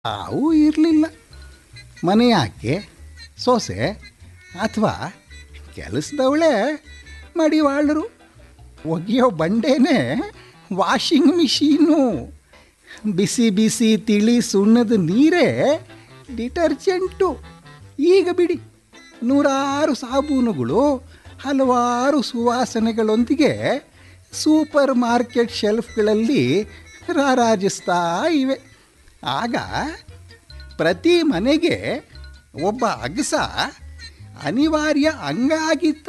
ಅವು ಇರಲಿಲ್ಲ ಮನೆ ಆಕೆ ಸೊಸೆ ಅಥವಾ ಕೆಲಸದವಳೆ ಮಡಿವಾಳರು ಒಗೆಯೋ ಬಂಡೆನೇ ವಾಷಿಂಗ್ ಮಿಷೀನು ಬಿಸಿ ಬಿಸಿ ತಿಳಿ ಸುಣ್ಣದ ನೀರೇ ಡಿಟರ್ಜೆಂಟು ಈಗ ಬಿಡಿ ನೂರಾರು ಸಾಬೂನುಗಳು ಹಲವಾರು ಸುವಾಸನೆಗಳೊಂದಿಗೆ ಸೂಪರ್ ಮಾರ್ಕೆಟ್ ಶೆಲ್ಫ್ಗಳಲ್ಲಿ ರಾರಾಜಿಸ್ತಾ ಇವೆ ಆಗ ಪ್ರತಿ ಮನೆಗೆ ಒಬ್ಬ ಅಗಸ ಅನಿವಾರ್ಯ ಅಂಗ ಆಗಿತ್ತ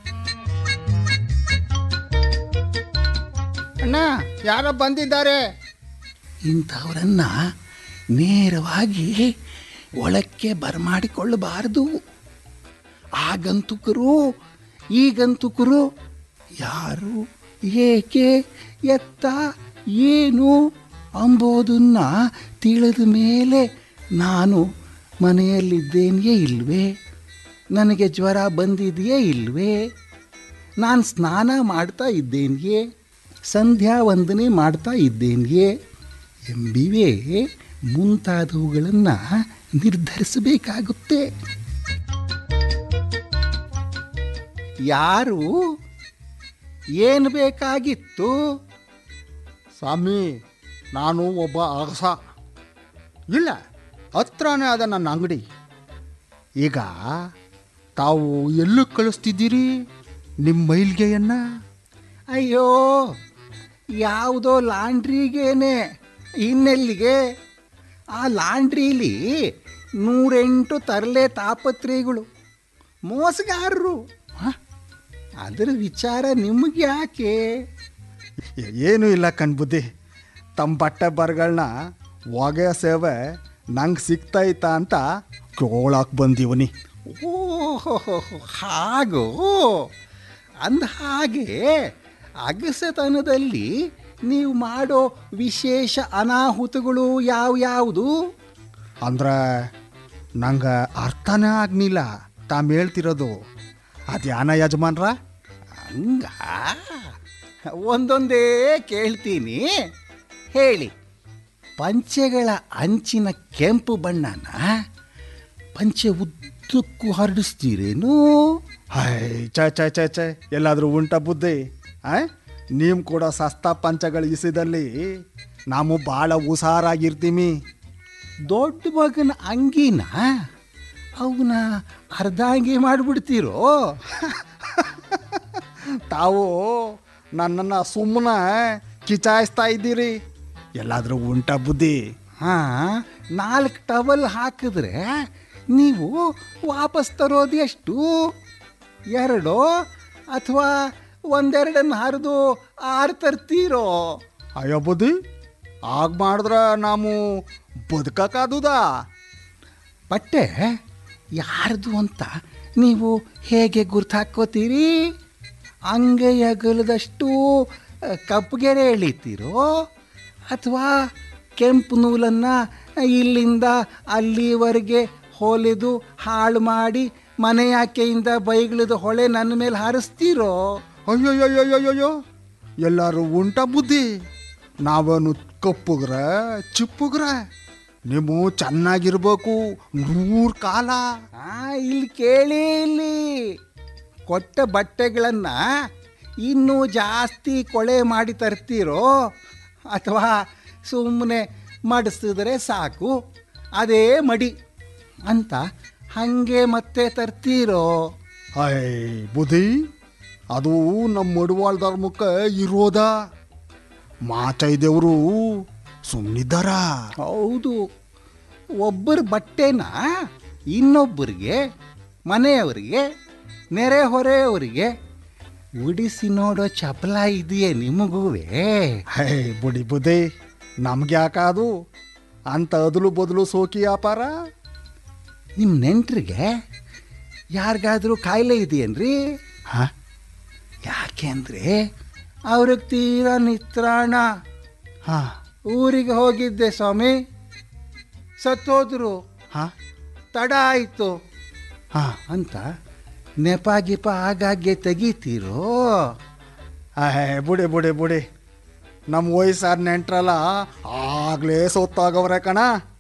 ಅಣ್ಣ ಯಾರೋ ಬಂದಿದ್ದಾರೆ ಇಂಥವರನ್ನ ನೇರವಾಗಿ ಒಳಕ್ಕೆ ಬರಮಾಡಿಕೊಳ್ಳಬಾರದು ಆಗಂತುಕರು ಈಗಂತುಕರು ಯಾರು ಏಕೆ ಎತ್ತ ಏನು ಅಂಬೋದನ್ನ ತಿಳಿದ ಮೇಲೆ ನಾನು ಮನೆಯಲ್ಲಿದ್ದೇನೆಯೇ ಇಲ್ವೇ ನನಗೆ ಜ್ವರ ಬಂದಿದೆಯೇ ಇಲ್ವೇ ನಾನು ಸ್ನಾನ ಮಾಡ್ತಾ ಇದ್ದೇನೆಯೇ ಸಂಧ್ಯಾ ವಂದನೆ ಮಾಡ್ತಾ ಇದ್ದೇನೆಯೇ ಎಂಬಿವೆ ಮುಂತಾದವುಗಳನ್ನು ನಿರ್ಧರಿಸಬೇಕಾಗುತ್ತೆ ಯಾರು ಏನು ಬೇಕಾಗಿತ್ತು ಸ್ವಾಮಿ ನಾನು ಒಬ್ಬ ಅಗಸ ಇಲ್ಲ ಹತ್ರನೇ ಅದ ನನ್ನ ಅಂಗಡಿ ಈಗ ತಾವು ಎಲ್ಲೂ ಕಳಿಸ್ತಿದ್ದೀರಿ ನಿಮ್ಮ ಮೈಲ್ಗೆಯನ್ನ ಅಯ್ಯೋ ಯಾವುದೋ ಲಾಂಡ್ರಿಗೇನೆ ಇನ್ನೆಲ್ಲಿಗೆ ಆ ಲಾಂಡ್ರೀಲಿ ನೂರೆಂಟು ತರಲೆ ತಾಪತ್ರೆಗಳು ಮೋಸಗಾರರು ಹ? ಅದರ ವಿಚಾರ ನಿಮಗೆ ಯಾಕೆ ಏನೂ ಇಲ್ಲ ಕಣ್ಬುದ್ಧಿ ತಮ್ಮ ಬಟ್ಟೆ ಬರಗಳನ್ನ ಹೊಗೆ ಸೇವೆ ನಂಗೆ ಸಿಗ್ತೈತ ಅಂತ ಕೇಳಕ್ಕೆ ಬಂದೀವನಿ ಓಹೋ ಹಾಗೋ ಅಂದ ಹಾಗೆ ಅಗಸತನದಲ್ಲಿ ನೀವು ಮಾಡೋ ವಿಶೇಷ ಅನಾಹುತಗಳು ಯಾವ್ಯಾವುದು ಅಂದ್ರೆ ನಂಗೆ ಅರ್ಥನೇ ಆಗ್ನಿಲ್ಲ ತಾವು ಹೇಳ್ತಿರೋದು ಅದ್ಯಾನ ಯಜಮಾನ್ರ ಹಂಗ ಒಂದೊಂದೇ ಕೇಳ್ತೀನಿ ಹೇಳಿ ಪಂಚೆಗಳ ಅಂಚಿನ ಕೆಂಪು ಬಣ್ಣನ ಪಂಚೆ ಉದ್ದಕ್ಕೂ ಹರಡಿಸ್ತೀರೇನು ಹೈ ಚ ಚ ಚ ಚ ಎಲ್ಲಾದರೂ ಉಂಟ ಬುದ್ಧಿ ಆ ನೀವು ಕೂಡ ಸಸ್ತಾ ಪಂಚಗಳು ಇಸಿದಲ್ಲಿ ನಾವು ಭಾಳ ಹುಷಾರಾಗಿರ್ತೀವಿ ದೊಡ್ಡ ಮಗನ ಅಂಗಿನ ಅವನ ಅರ್ಧಾಂಗಿ ಮಾಡಿಬಿಡ್ತೀರೋ ತಾವು ನನ್ನನ್ನು ಸುಮ್ಮನೆ ಕಿಚಾಯಿಸ್ತಾ ಇದ್ದೀರಿ ಎಲ್ಲಾದರೂ ಉಂಟ ಬುದ್ಧಿ ಹಾಂ ನಾಲ್ಕು ಟವಲ್ ಹಾಕಿದ್ರೆ ನೀವು ವಾಪಸ್ ತರೋದು ಎಷ್ಟು ಎರಡೋ ಅಥವಾ ಒಂದೆರಡನ್ನು ಹರಿದು ಆರು ತರ್ತೀರೋ ಅಯ್ಯೋ ಬುದ್ಧಿ ಆಗ ಮಾಡಿದ್ರೆ ನಾವು ಬದುಕಕ್ಕಾದುದಾ ಬಟ್ಟೆ ಯಾರ್ದು ಅಂತ ನೀವು ಹೇಗೆ ಗುರ್ತು ಹಾಕ್ಕೋತೀರಿ ಅಂಗೈ ಅಗಲದಷ್ಟು ಅಹ್, ಕಪ್ಪುಗೆರೆ ಎಳಿತೀರೋ ಅಥವಾ ಕೆಂಪು ನೂಲನ್ನು ಇಲ್ಲಿಂದ ಅಲ್ಲಿವರೆಗೆ ಹೊಲಿದು ಹಾಳು ಮಾಡಿ ಮನೆಯಾಕೆಯಿಂದ ಬೈಗಳದ ಹೊಳೆ ನನ್ನ ಮೇಲೆ ಹಾರಿಸ್ತೀರೋ ಅಯ್ಯೋಯ್ಯೋಯ್ಯೋಯ್ಯೋ ಎಲ್ಲರೂ ಉಂಟ ಬುದ್ಧಿ ನಾವೇನು ಕಪ್ಪುಗ್ರ ಚಿಪ್ಪುಗ್ರ ನೀವು ಚೆನ್ನಾಗಿರ್ಬೇಕು ನೂರು ಕಾಲ ಆ ಇಲ್ಲಿ ಕೇಳಿ ಇಲ್ಲಿ ಕೊಟ್ಟ ಬಟ್ಟೆಗಳನ್ನು ಇನ್ನೂ ಜಾಸ್ತಿ ಕೊಳೆ ಮಾಡಿ ತರ್ತೀರೋ ಅಥವಾ ಸುಮ್ಮನೆ ಮಡಿಸಿದ್ರೆ ಸಾಕು ಅದೇ ಮಡಿ ಅಂತ ಹಾಗೆ ಮತ್ತೆ ತರ್ತೀರೋ ಐ ಬುದ್ಧಿ ಅದು ನಮ್ಮ ಮಡುವಾಳ ಧರ್ಮಕ್ಕೆ ಇರೋದ ಮಾಚೈದೇವರು ಸುಮ್ಮನಿದ್ದಾರ ಹೌದು ಒಬ್ಬರ ಬಟ್ಟೆನ ಇನ್ನೊಬ್ಬರಿಗೆ ಮನೆಯವರಿಗೆ ನೆರೆಹೊರೆಯವರಿಗೆ ಉಡಿಸಿ ನೋಡೋ ಚಪಲ ಇದೆಯೇ ನಿಮಗೂವೇ ಹೈ ಬುಡಿ ಬುದ್ಧಿ ನಮ್ಗೆ ಯಾಕಾದು ಅಂತ ಅದಲು ಬದಲು ಸೋಕಿ ವ್ಯಾಪಾರ ನಿಮ್ಮ ನೆಂಟ್ರಿಗೆ ಯಾರಿಗಾದ್ರೂ ಕಾಯಿಲೆ ಇದೆಯೇನ್ರಿ ಹಾ ಯಾಕೆ ಅಂದರೆ ಅವ್ರಿಗೆ ತೀರಾ ನಿತ್ರಾಣ ಹಾ ಊರಿಗೆ ಹೋಗಿದ್ದೆ ಸ್ವಾಮಿ ಸತ್ತೋದ್ರು ಹಾ ತಡ ಆಯಿತು ಹಾ ಅಂತ ನೆಪ ಗಿಪ ಆಗಾಗ್ಗೆ ತೆಗಿತೀರೋ ಹೇ ಬುಡಿ ಬುಡಿ ಬುಡಿ ನಮ್ಮ ವಯಸ್ಸಾದ ನೆಂಟ್ರಲ್ಲ ಆಗ್ಲೇ ಸೊತ್ತಾಗವ್ರೆ ಕಣ